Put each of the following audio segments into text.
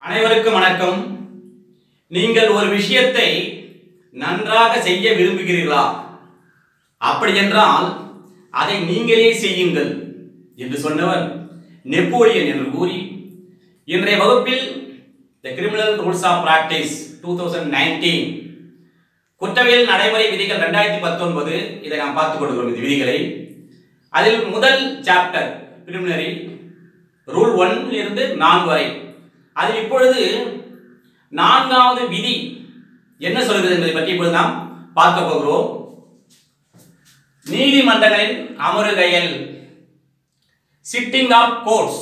அனைவருக்கும் வணக்கம் நீங்கள் ஒரு விஷயத்தை நன்றாக செய்ய விரும்புகிறீர்களா அப்படி என்றால் அதை நீங்களே செய்யுங்கள் என்று சொன்னவர் நெப்போலியன் என்று கூறி இன்றைய வகுப்பில் the criminal rules of practice two thousand nineteen குற்றவியல் நடைமுறை விதிகள் ரெண்டாயிரத்தி பத்தொன்பது இதை நாம் பார்த்துக் கொள்கிறோம் இந்த விதிகளை அதில் முதல் சாப்டர் பிரிமினரி ரூல் ஒன் இருந்து நான்கு வரை அதில் இப்பொழுது நான்காவது விதி என்ன சொல்கிறது என்பதை பற்றி இப்பொழுது நாம் பார்க்க போகிறோம் நீதிமன்றங்களின் அமருகையில் சிட்டிங் ஆஃப் கோர்ட்ஸ்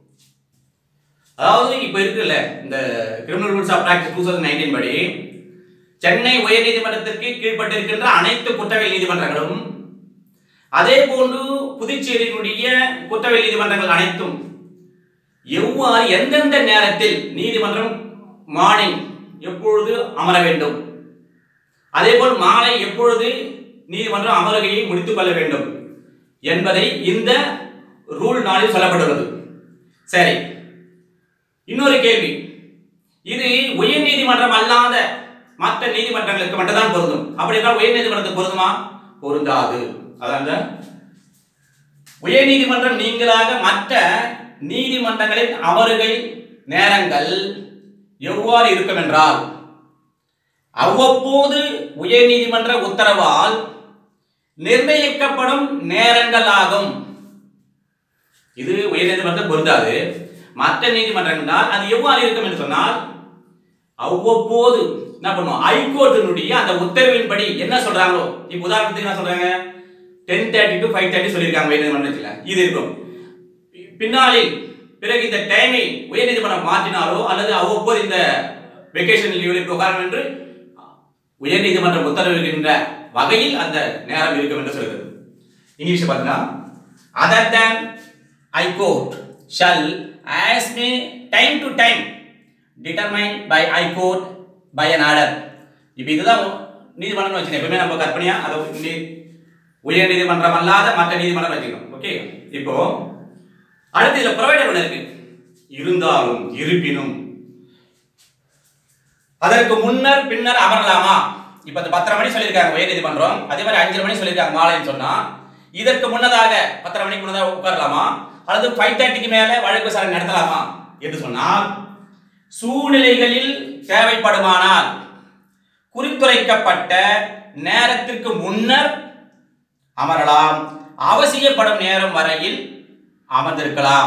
அதாவது இப்போ இருக்குல்ல இந்த criminal rules of practice two thousand nineteen படி சென்னை உயர்நீதிமன்றத்திற்கு கீழ்ப்பட்டிருக்கின்ற அனைத்து குற்றவியல் நீதிமன்றங்களும் அதே போன்று புதுச்சேரியினுடைய குற்றவியல் நீதிமன்றங்கள் அனைத்தும் எவ்வாறு எந்தெந்த நேரத்தில் நீதிமன்றம் மார்னிங் எப்பொழுது அமர வேண்டும் அதேபோல் மாலை எப்பொழுது நீதிமன்றம் அமருகையை முடித்துக் கொள்ள வேண்டும் என்பதை இந்த ரூல் நாளில் சொல்லப்பட்டுள்ளது சரி இன்னொரு கேள்வி இது உயர் நீதிமன்றம் அல்லாத மற்ற நீதிமன்றங்களுக்கு மட்டும்தான் பொருந்தும் அப்படி என்றால் உயர் நீதிமன்றத்துக்கு பொருந்துமா பொருந்தாது அதாங்க உயர் நீதிமன்றம் நீங்களாக மற்ற நீதிமன்றங்களின் அமருகை நேரங்கள் எவ்வாறு இருக்கும் என்றால் அவ்வப்போது உயர் நீதிமன்ற உத்தரவால் நிர்ணயிக்கப்படும் நேரங்கள் ஆகும் இது உயர் நீதிமன்றம் பொருந்தாது மற்ற நீதிமன்றங்கள் அது எவ்வாறு இருக்கும் என்று சொன்னால் அவ்வப்போது என்ன பண்ணுவோம் ஹைகோர்ட்டினுடைய அந்த உத்தரவின்படி என்ன சொல்றாங்களோ இப்போ உதாரணத்துக்கு என்ன சொல்றாங்க ten thirty to five thirty சொல்லியிருக்காங்க உயர் நீதிமன்றத்தில் இது இருக்கும் பின்னாளில் பிறகு இந்த டைமை உயர் நீதிமன்றம் மாற்றினாலோ அல்லது அவ்வப்போது இந்த வெக்கேஷன் லீவில் உட்காரம் என்று உயர் நீதிமன்றம் உத்தரவிடுகின்ற வகையில் அந்த நேரம் இருக்கும் என்று சொல்கிறது இங்கிலீஷ் பார்த்தீங்கன்னா other than high court shall as may time to time determine by high court by an order இப்போ இதுதான் நீதிமன்றம் வச்சுக்கோங்க எப்பவுமே நம்ம கற்பனையா அதை நீ- உயர் நீதிமன்றம் அல்லாத மற்ற நீதிமன்றம் வச்சுக்கணும் ஓகே இப்போ அடுத்து இதுல ப்ரொவைடர் ஒன்று இருக்கு இருந்தாலும் இருப்பினும் அதற்கு முன்னர் பின்னர் அமரலாமா இப்ப இந்த பத்தரை மணி சொல்லியிருக்காங்க உயர் நீதிமன்றம் அதே மாதிரி அஞ்சரை மணி சொல்லியிருக்காங்க மாலைன்னு சொன்னா இதற்கு முன்னதாக பத்தரை மணிக்கு முன்னதாக உட்காரலாமா அல்லது ஃபைவ் தேர்ட்டிக்கு மேல வழக்கு விசாரணை நடத்தலாமா என்று சொன்னால் சூழ்நிலைகளில் தேவைப்படுமானால் குறித்துரைக்கப்பட்ட நேரத்திற்கு முன்னர் அமரலாம் அவசியப்படும் நேரம் வரையில் அமர்ந்திருக்கலாம்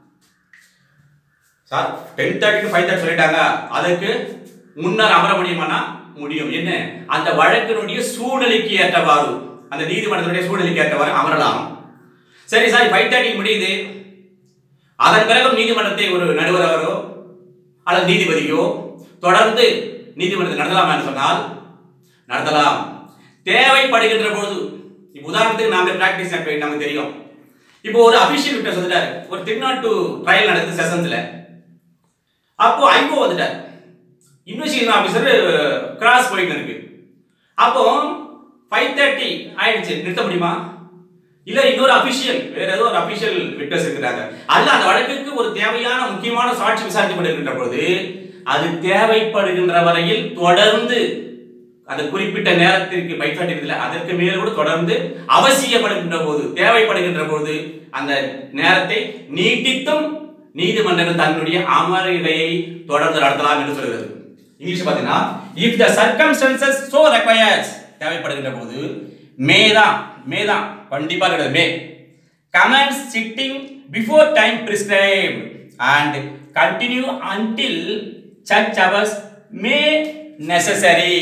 sir ten thirty to five thirty சொல்லிட்டாங்க அதுக்கு முன்னர் அமர முடியுமானா முடியும் என்ன அந்த வழக்கினுடைய சூழ்நிலைக்கு ஏற்றவாறு அந்த நீதிமன்றத்துடைய சூழ்நிலைக்கு ஏற்றவாறு அமரலாம் சரி சார் ஃபைவ் தேர்ட்டி முடியுது அதன் பிறகும் நீதிமன்றத்தை ஒரு நடுவர் அவரோ அல்லது நீதிபதியோ தொடர்ந்து நீதிமன்றத்தை நடத்தலாமா என்று சொன்னால் நடத்தலாம் தேவைப்படுகின்ற பொழுது இப்போ உதாரணத்துக்கு நாம பிராக்டிஸ் நமக்கு தெரியும் இப்போ ஒரு அபிஷியல் விட்ட சொல்லிட்டாரு ஒரு திருநாட்டு ட்ரையல் நடக்குது செஷன்ஸ்ல அப்போ ஐகோ வந்துட்டார் இன்வெஸ்டிகேஷன் ஆஃபீஸர் கிராஸ் போயிட்டு இருக்கு அப்போ ஃபைவ் தேர்ட்டி ஆயிடுச்சு நிறுத்த முடியுமா இல்ல இன்னொரு அபிஷியல் வேற ஏதோ ஒரு அபிஷியல் விட்னஸ் இருக்கிறாங்க அல்ல அந்த வழக்குக்கு ஒரு தேவையான முக்கியமான சாட்சி விசாரிக்கப்படுகின்ற பொழுது அது தேவைப்படுகின்ற வரையில் தொடர்ந்து அந்த குறிப்பிட்ட நேரத்திற்கு பைத்தாட்டியதில்லை அதற்கு மேல கூட தொடர்ந்து அவசியப்படுகின்ற போது தேவைப்படுகின்ற போது அந்த நேரத்தை நீட்டித்தும் நீதிமன்றங்கள் தன்னுடைய அமர்வையை தொடர்ந்து நடத்தலாம் என்று சொல்கிறது இங்கிலீஷ் பார்த்தீங்கன்னா if the circumstances so requires தேவைப்படுகின்ற போது மே தான் மே தான் கண்டிப்பா கிடையாது may commence sitting before time prescribed and continue until சர்ச் அவர்ஸ் மே நெசசரி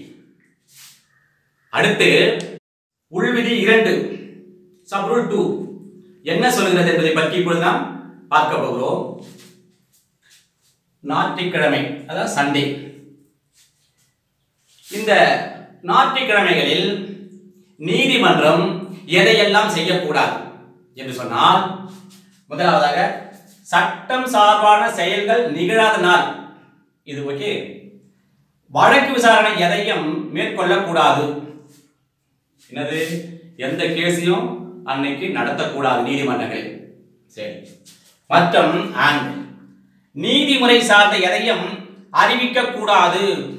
அடுத்து உள்விதி இரண்டு சப்ரூல் டூ என்ன சொல்கிறது என்பதை பற்றி இப்பொழுது நாம் பார்க்க போகிறோம் ஞாயிற்றுக்கிழமை அதாவது சண்டே இந்த ஞாயிற்றுக்கிழமைகளில் நீதிமன்றம் எதையெல்லாம் செய்யக்கூடாது என்று சொன்னால் முதலாவதாக சட்டம் சார்பான செயல்கள் நிகழாத நாள் இது ஓகே வழக்கு விசாரணை எதையும் மேற்கொள்ளக்கூடாது என்னது எந்த கேஸையும் அன்னைக்கு நடத்தக்கூடாது நீதிமன்றங்களில் சரி மற்றும் அண்ட் நீதிமுறை சார்ந்த எதையும் அறிவிக்க கூடாது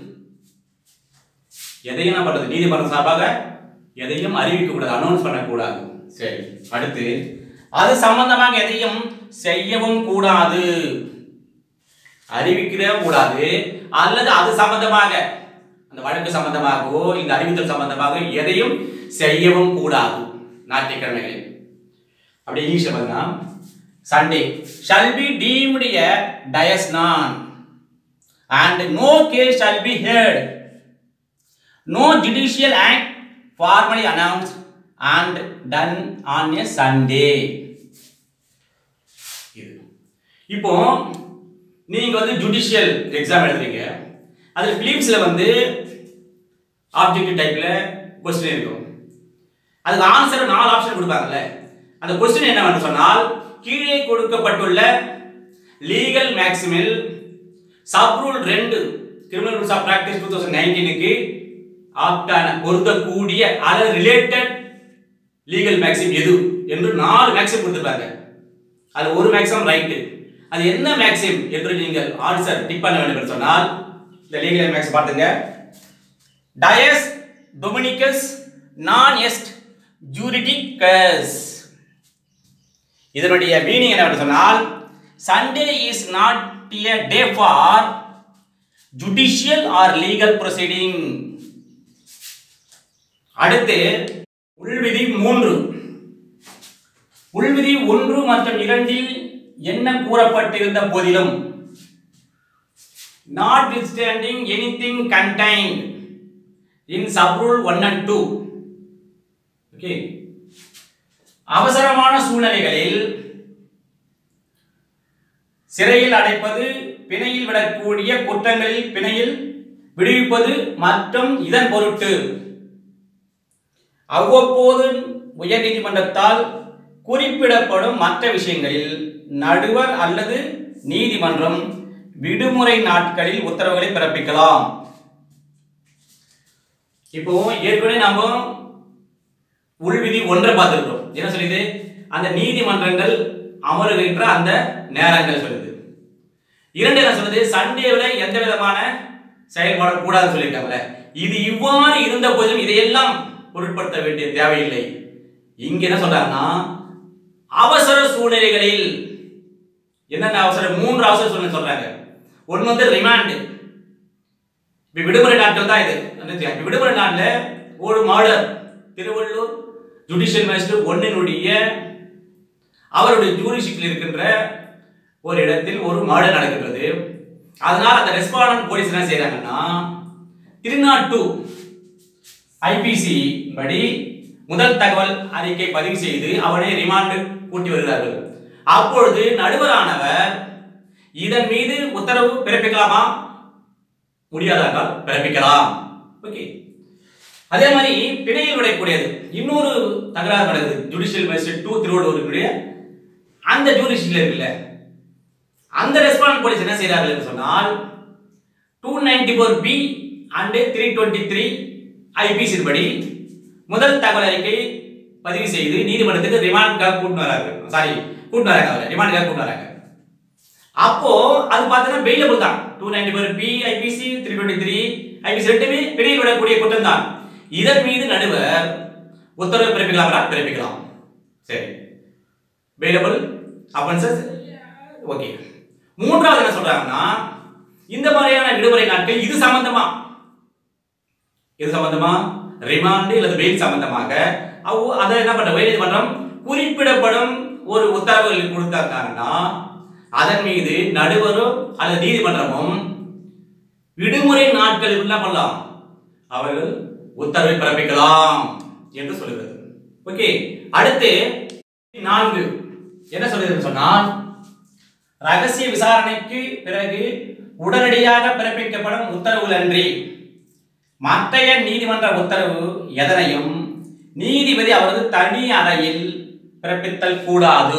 எதையும் என்ன பண்றது நீதிமன்றம் சார்பாக எதையும் அறிவிக்க கூடாது அனௌன்ஸ் பண்ணக்கூடாது சரி அடுத்து அது சம்பந்தமாக எதையும் செய்யவும் கூடாது அறிவிக்கவே கூடாது அல்லது அது சம்பந்தமாக அந்த வழக்கு சம்பந்தமாகவோ இந்த அறிவித்தல் சம்பந்தமாக எதையும் செய்யவும் கூடாது ஞாயிற்றுக்கிழமைகளில் அப்படி இங்கிலீஷ்ல பார்த்தீங்கன்னா Sunday shall be deemed a dies non and no case shall be heard no judicial act formally announced and done on a Sunday இது இப்போ நீங்க வந்து ஜுடிஷியல் எக்ஸாம் எழுதுறீங்க அதில் பிலிப்ஸில் வந்து ஆப்ஜெக்டிவ் டைப்ல கொஸ்டின் இருக்கும் அதுக்கு ஆன்சர் நாலு ஆப்ஷன் கொடுப்பாங்கல்ல அந்த கொஸ்டின் என்னவென்று சொன்னால் கீழே கொடுக்கப்பட்டுள்ள லீகல் மேக்ஸிமில் சப் ரூல் ரெண்டு criminal rules of practice two thousand நைன்டீனுக்கு ஆப்டான பொருந்தக்கூடிய அல்லது ரிலேட்டட் லீகல் மேக்ஸிம் எது என்று நாலு மேக்ஸிம் கொடுத்துருப்பாங்க அது ஒரு மேக்ஸிமம் ரைட்டு அது என்ன மேக்ஸிம் என்று நீங்கள் ஆன்சர் டிக் பண்ண வேண்டும் என்று சொன்னால் இந்த லீகல் மேக்ஸ் பார்த்துங்க டயஸ் டொமினிகஸ் நான் எஸ்ட் ஜூரிடிகஸ் இதனுடைய மீனிங் என்னவென்று சொன்னால் Sunday is not a day for judicial or legal proceeding அடுத்து உள்விதி மூன்று உள்விதி ஒன்று மற்றும் இரண்டில் என்ன கூறப்பட்டிருந்த போதிலும் notwithstanding anything contained in subrule one and two okay அவசரமான சூழ்நிலைகளில் சிறையில் அடைப்பது பிணையில் விடக்கூடிய குற்றங்களில் பிணையில் விடுவிப்பது மற்றும் இதன் பொருட்டு அவ்வப்போது உயர்நீதிமன்றத்தால் குறிப்பிடப்படும் மற்ற விஷயங்களில் நடுவர் அல்லது நீதிமன்றம் விடுமுறை நாட்களில் உத்தரவுகளை பிறப்பிக்கலாம் இப்போ ஏற்கனவே நாம உள்விதி ஒன்றை பார்த்துருக்கோம் என்ன சொல்லுது அந்த நீதிமன்றங்கள் அமருகின்ற அந்த நேரங்கள் சொல்லுது இரண்டு என்ன சொல்லுது சண்டேவில் எந்த விதமான செயல்பட கூடாதுன்னு சொல்லியிருக்காங்கல்ல இது இவ்வாறு இருந்த போதிலும் இதையெல்லாம் பொருட்படுத்த வேண்டிய தேவையில்லை இங்க என்ன சொல்றாங்கன்னா அவசர சூழ்நிலைகளில் என்னென்ன அவசரம் மூன்று அவசர சூழ்நிலை சொல்றாங்க ஒன்று வந்து ரிமாண்ட் இப்ப விடுமுறை நாட்கள் தான் இது இப்ப விடுமுறை நாட்டில் ஒரு மாடர் திருவள்ளூர் ஜுடிஷியல் மேஜிஸ்ட்ரேட் ஒன்னினுடைய அவருடைய ஜூரிஷிக்கில் இருக்கின்ற ஒரு இடத்தில் ஒரு மர்டர் நடக்கின்றது அதனால அந்த ரெஸ்பாண்டன்ட் போலீஸ் என்ன செய்யறாங்கன்னா திருநாட்டு ஐபிசி படி முதல் தகவல் அறிக்கை பதிவு செய்து அவனை ரிமாண்டு கூட்டி வருகிறார்கள் அப்பொழுது நடுவரானவர் இதன் மீது உத்தரவு பிறப்பிக்கலாமா முடியாதால் பிறப்பிக்கலாம் ஓகே அதே மாதிரி பிணையில் விடக்கூடியது இன்னொரு தகராறு நடக்குது ஜுடிஷியல் மேஜிஸ்ட்ரேட் டூ திருவள்ளூருக்குரிய அந்த ஜூரிஷியல் இருக்குல்ல அந்த ரெஸ்பாண்ட் போலீஸ் என்ன செய்கிறார்கள் என்று சொன்னால் two ninety four B and three twenty three IPC படி முதல் தகவல் அறிக்கை பதிவு செய்து நீதிமன்றத்துக்கு ரிமாண்டுக்காக கூட்டு வராங்க சாரி கூட்டு வராங்க அவரை ரிமாண்டுக்காக கூட்டு வராங்க அப்போ அது பார்த்தீங்கன்னா பெயிலபிள் தான் two ninety four B IPC three twenty three IPC ரெண்டுமே பிணையில் விடக்கூடிய குற்றம் தான் இதன் மீது நடுவர் உத்தரவு பிறப்பிக்கலாமா பிறப்பிக்கலாம் சரி பெயிலபிள் அஃபென்சஸ் ஓகே மூன்றாவது என்ன சொல்றாங்கன்னா இந்த மாதிரியான விடுமுறை நாட்கள் இது சம்பந்தமா இது சம்பந்தமா ரிமாண்ட் அல்லது பெயில் சம்பந்தமாக அவ் அதை என்ன பண்ற உயர்நீதிமன்றம் குறிப்பிடப்படும் ஒரு உத்தரவுகள் கொடுத்தாங்கன்னா அதன் மீது நடுவரும் அல்லது நீதிமன்றமும் விடுமுறை நாட்களில் என்ன பண்ணலாம் அவர்கள் உத்தரவை பிறப்பிக்கலாம் என்று சொல்லுகிறது ஓகே அடுத்து நான்கு என்ன சொல்லுதுன்னு சொன்னால் ரகசிய விசாரணைக்கு பிறகு உடனடியாக பிறப்பிக்கப்படும் உத்தரவுகள் அன்றி மற்றைய நீதிமன்ற உத்தரவு எதனையும் நீதிபதி அவரது தனி அறையில் பிறப்பித்தல் கூடாது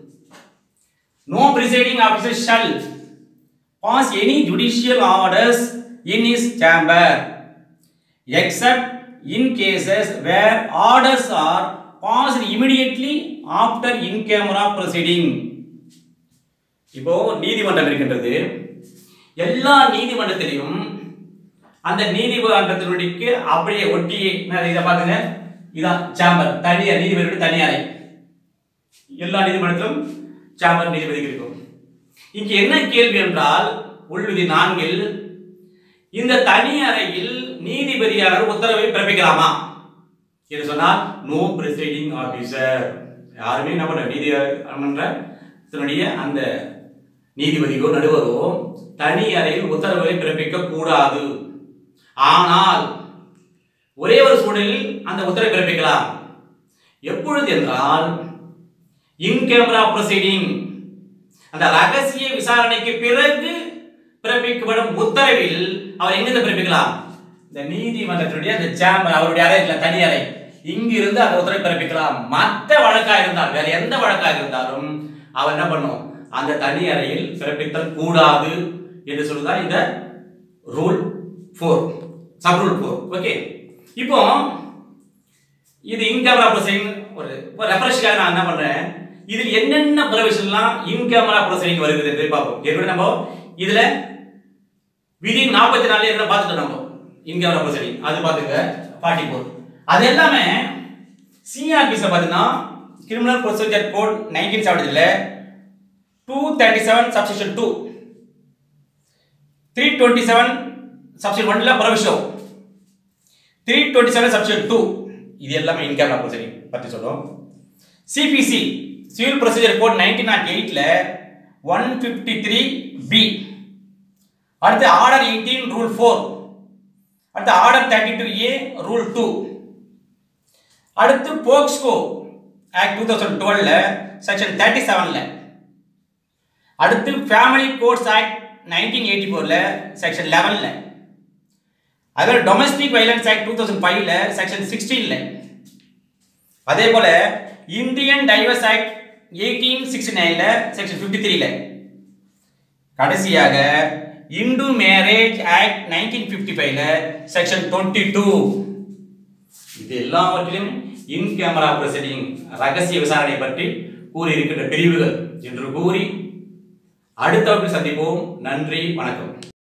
no presiding officer shall pass any judicial orders in his chamber except in cases where orders are passed immediately after in camera proceeding இப்போ நீதிமன்றம் இருக்கின்றது எல்லா நீதிமன்றத்திலையும் அந்த நீதிமன்றத்தினுடைய அப்படியே ஒட்டி என்ன இதை பாருங்க இதான் சாம்பர் தனியார் நீதிபதியோட தனியாரை எல்லா நீதிமன்றத்திலும் சாம்பர் நீதிபதிக்கு இருக்கும் இங்க என்ன கேள்வி என்றால் உள்விதி நான்கில் இந்த தனி அறையில் நீதிபதியாளர் உத்தரவை பிறப்பிக்கலாமா என்று சொன்னால் நோ பிரசிடிங் ஆபீசர் யாருமே என்ன பண்ண நீதிமன்றத்தினுடைய அந்த நீதிபதியோ நடுவரோ தனி அறையில் உத்தரவுகளை பிறப்பிக்க கூடாது ஆனால் ஒரே ஒரு சூழலில் அந்த உத்தரவை பிறப்பிக்கலாம் எப்பொழுது என்றால் இன் கேமரா ப்ரொசீடிங் அந்த ரகசிய விசாரணைக்கு பிறகு பிறப்பிக்கப்படும் உத்தரவில் அவர் எங்கிருந்து பிறப்பிக்கலாம் இந்த நீதிமன்றத்தினுடைய அந்த சேம்பர் அவருடைய அறை இல்ல தனி அறை இங்கிருந்து அந்த உத்தரவை பிறப்பிக்கலாம் மற்ற வழக்கா இருந்தால் வேற எந்த வழக்கா இருந்தாலும் அவர் என்ன பண்ணும் அந்த தனி அறையில் பிறப்பித்தல் கூடாது என்று சொல்லுதான் இந்த rule four sub rule four okay இப்போ இது இன் கேமரா ப்ரொசீடிங் ஒரு ஒரு ரெஃப்ரெஷ்க்காக நான் என்ன பண்றேன் இதில் என்னென்ன ப்ரொவிஷன்லாம் இன் கேமரா ப்ரொசீடிங் வருது என்று பார்ப்போம் ஏற்கனவே நம்ம இதுல விதி நாற்பத்தி நாலு என்ன பார்த்துட்டோம் நம்ம இன் கேமரா ப்ரொசீடிங் அது பார்த்துங்க ஃபார்ட்டி ஃபோர் அது எல்லாமே சிஆர்பிஸில் பார்த்தீங்கன்னா கிரிமினல் ப்ரொசீஜர் கோட் நைன்டீன் செவன்டியில் two thirty seven subsection two three twenty seven subsection ஒன்ல provision three twenty seven subsection two இது எல்லாமே இன் கேமரா ப்ரொசீடிங் பற்றி சொல்றோம் CPC civil procedure code nineteen nought எயிட்ல ஒன் ஃபிஃப்டி த்ரீ பி அடுத்து order eighteen rule four அடுத்து order thirty two A rule two அடுத்து POCSO act two thousand டுவெல்ல section thirty செவன்ல அடுத்து family courts act nineteen eighty ஃபோர்ல section லெவன்ல அதே domestic violence act two thousand ஃபைவ்ல செக்ஷன் சிக்ஸ்டீன்ல அதே போல Indian divorce act eighteen sixty நைன்ல செக்ஷன் ஃபிஃப்டி த்ரீல கடைசியாக Hindu marriage act nineteen fifty ஃபைவ்ல செக்ஷன் டுவெண்ட்டி டூ இது எல்லாவற்றிலும் இன் கேமரா ப்ரொசீடிங் ரகசிய விசாரணை பற்றி கூறியிருக்கின்ற பிரிவுகள் என்று கூறி அடுத்த வகுப்பில் சந்திப்போம் நன்றி வணக்கம்